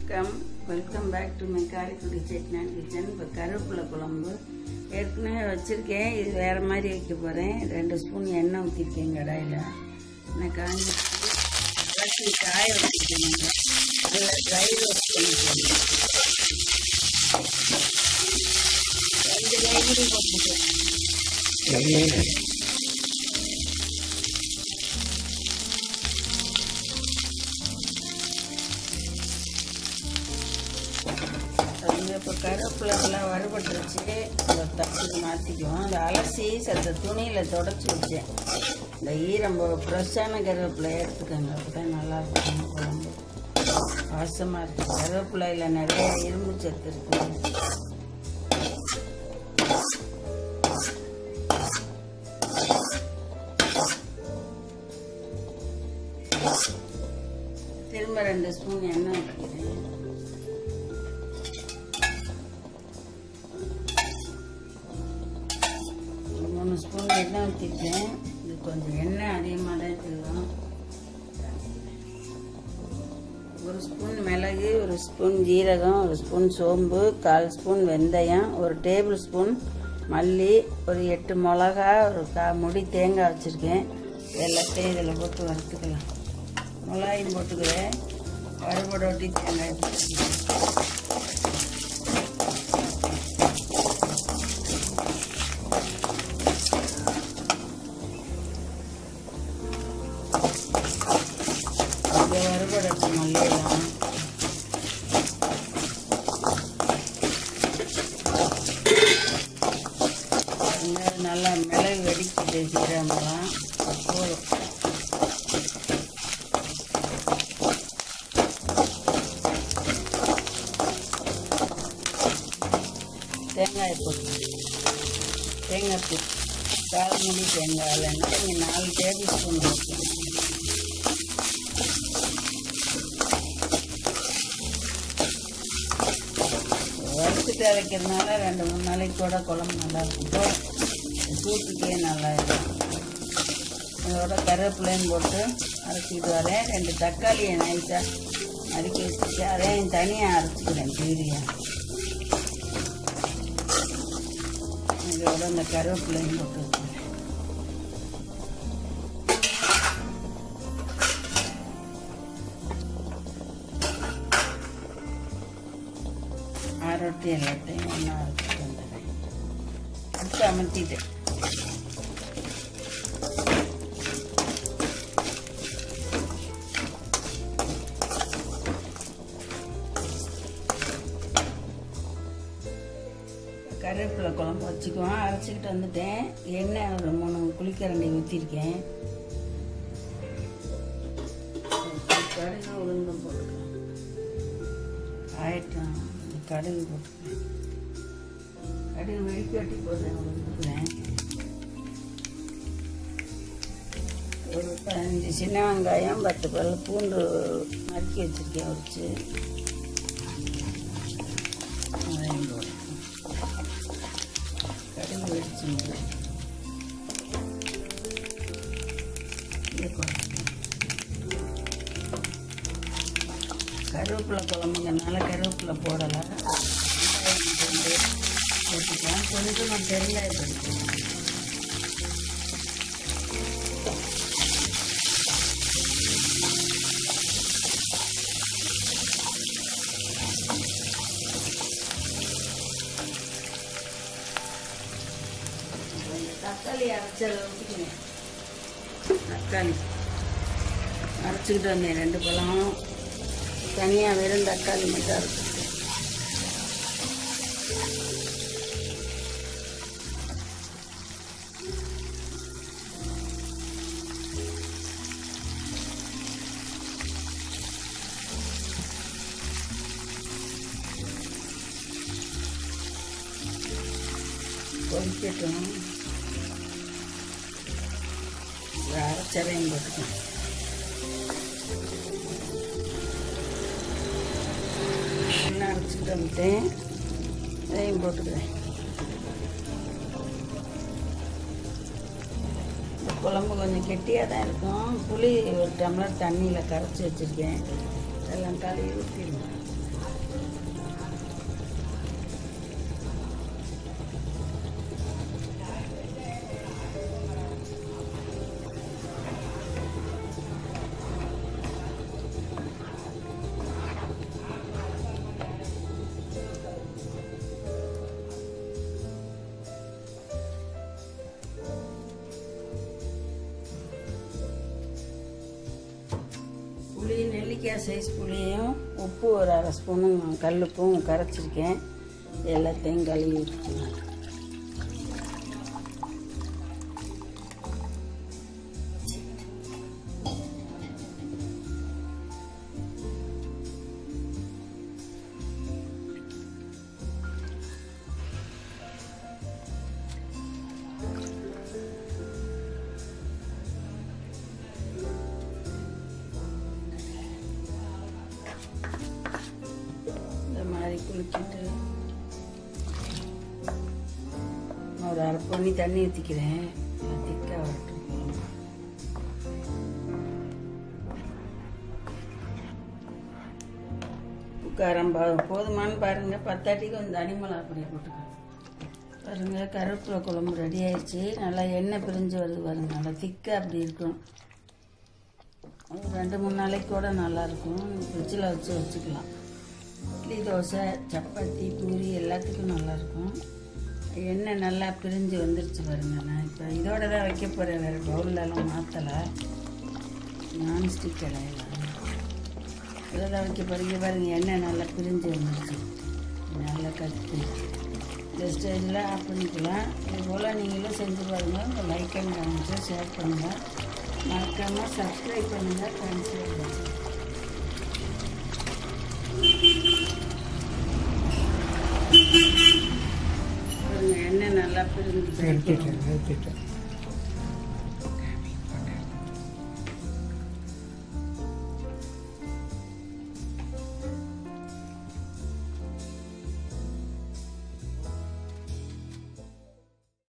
வணக்கம் welcome back to my Karaikudi Chettinad kitchen இப்போ கருவேப்பிலை குழம்பு ஏற்கனவே வச்சுருக்கேன் இது வேறு மாதிரி வைக்க போகிறேன் ரெண்டு ஸ்பூன் எண்ணெய் ஊற்றிருக்கேன் கடாயில் எண்ணெய் காஞ்சி வச்சு காய வச்சுருக்கேன் அதில் ட்ரை ரோஸ்ட் பண்ணிக்கோங்க ரெண்டு கைப்பிடி போட்டுக்கேன் அது இப்போ கருவேப்பிலாம் வறுபட்டுருச்சு இந்த தட்டுக்கு மாற்றிக்குவோம் அதை அலசி சத்த துணியில் தொடச்சி வச்சேன் இந்த ஈரம் ஃப்ரெஷ்ஷான கருவேப்பிலை எடுத்துக்கோங்க அப்போ தான் நல்லாயிருக்கும் குழம்பு வாசமாக இருக்கும் கருவேப்பிலையில் நிறைய இரும்பு சத்து இருக்குது திரும்ப ரெண்டு ஸ்பூன் எண்ணெய் ஊற்றிக்கிறேன் ஒரு மூணு ஸ்பூன் எண்ணெய் ஊற்றிருக்கேன் இது கொஞ்சம் எண்ணெய் அதிகமாக தான் எடுத்துக்கலாம் ஒரு ஸ்பூன் மிளகு ஒரு ஸ்பூன் ஜீரகம் ஒரு ஸ்பூன் சோம்பு கால் ஸ்பூன் வெந்தயம் ஒரு டேபிள் ஸ்பூன் மல்லி ஒரு எட்டு மிளகா ஒரு கா முடி தேங்காய் வச்சுருக்கேன் எல்லாத்தையும் இதில் போட்டு வறுத்துக்கலாம் மிளகாயும் போட்டுக்கிறேன் வறுபட ஒட்டி தேங்காய் போட்டுக்கிறேன் இங்கே வறுபடட்டு மல்லியெல்லாம் வெங்காயம் நல்லா மிளகு வெடிக்கிட்டு சீரகமெல்லாம் போதும் தேங்காய் போட்டு தேங்காய் பூ கால் முடி தேங்காய் இல்லைன்னா நீங்கள் நாலு டேபிள் ஸ்பூன் போட்டுக்கணும் வறுத்துட்டு அரைக்கிறதுனால ரெண்டு மூணு நாளைக்கு கூட குழம்பு நல்லா இருக்கும் சூட்டுக்கே நல்லா இருக்கும் இதோட கருவேப்பிலையும் போட்டு அரைச்சிட்டு வரேன் ரெண்டு தக்காளியை நைஸாக நறுக்கி வச்சுட்டு அதையும் தனியாக அரைச்சிக்கிறேன் பீரியா இதோட இந்த கருவேப்பிலையும் போட்டு வச்சுக்கிறேன் ஆரோட்டி எல்லாத்தையும் ஒன்றா அரைச்சிட்டு வந்துடுறேன் அடுத்து அமர்த்திட்டு கருவேப்பிலை குழம்பு வச்சுக்குவோம் அரைச்சிக்கிட்டு வந்துட்டேன் எண்ணெய் ஒரு மூணு குளிக்கரண்டி ஊற்றிருக்கேன் கடுகு உளுந்தும் போட்டுக்கலாம் ஆயிட்டம் கடுகு போட்டுக்கிறேன் கடுகு வெடிக்க வெட்டி போட்டு உளுந்துக்கிறேன் ஒரு பதினஞ்சு சின்ன வெங்காயம் பத்து பல்லு பூண்டு நறுக்கி வச்சுருக்கேன் உரிச்சு அதையும் போடுறேன் கடுகு வெடிச்சுங்க கருவேப்பிலை குழம்புங்கனால கருவேப்பிலை போடலை போட்டுக்கலாம் கொஞ்சமாக பெருங்காயம் போட்டுக்கலாம் தக்காளி அரைச்சதை ஊற்றிக்கணும் தக்காளி அரைச்சிக்கிட்டு வந்தேன் ரெண்டு பழம் தனியாக வெறும் தக்காளி மட்டும் அரைச்சிக்கிட்டு கொதிக்கட்டும் அரைச்சரையும் போட்டுக்கலாம் எண்ணெய் அரைச்சிட்டு வந்துட்டேன் இதையும் போட்டுக்கிறேன் இந்த குழம்பு கொஞ்சம் கெட்டியாக தான் இருக்கும் புளி ஒரு டம்ளர் தண்ணியில் கரைச்சி வச்சுருக்கேன் எல்லாம் கழுவி ஊற்றிடுவேன் நெல்லிக்காய் சைஸ் புளியும் உப்பு ஒரு அரை ஸ்பூனும் கல்லுப்பும் கரைச்சிருக்கேன் எல்லாத்தையும் கழுவி ஊற்றிக்கலாம் இந்த மாதிரி குளிக்கிட்டு ஒரு அரை பண்ணி தண்ணி ஊற்றிக்கிறேன் திக்காக வரட்டும் உட்காரம் போதுமான்னு பாருங்க பத்தாட்டிக்கு வந்து தனிமலை அப்படியே போட்டுக்கோங்க பாருங்க கருவேப்பிலை குழம்பு ரெடி ஆயிடுச்சு நல்லா எண்ணெய் பிரிஞ்சு வருது பாருங்க நல்லா திக்காக அப்படி இருக்கும் ஒரு ரெண்டு மூணு நாளைக்கு கூட நல்லா இருக்கும் ஃப்ரிட்ஜில் வச்சு வச்சுக்கலாம் இட்லி தோசை சப்பாத்தி பூரி எல்லாத்துக்கும் நல்லா இருக்கும் எண்ணெய் நல்லா பிரிஞ்சு வந்துருச்சு பாருங்க நான் இப்போ இதோட தான் வைக்க போகிறேன் வேறு பவுல்லலாம் மாற்றலை நான்ஸ்டிக் கடையில் இதில் தான் வைக்க போகிறீங்க பாருங்க எண்ணெய் நல்லா பிரிஞ்சு வந்துருச்சு நல்லா கட்டி இந்த ஸ்டேஜில் ஆஃப் பண்ணிக்கலாம் இது போல் நீங்களும் செஞ்சு பாருங்கள் உங்கள் லைக் அண்ட் கமெண்ட்ஸை ஷேர் பண்ணுங்கள் மறக்காமல் சப்ஸ்கிரைப் பண்ணுங்கள் தேங்க்ஸ் பாருங்க எண்ணெய் நல்லா பிரிஞ்சு எடுத்துட்டேன் எடுத்துட்டேன்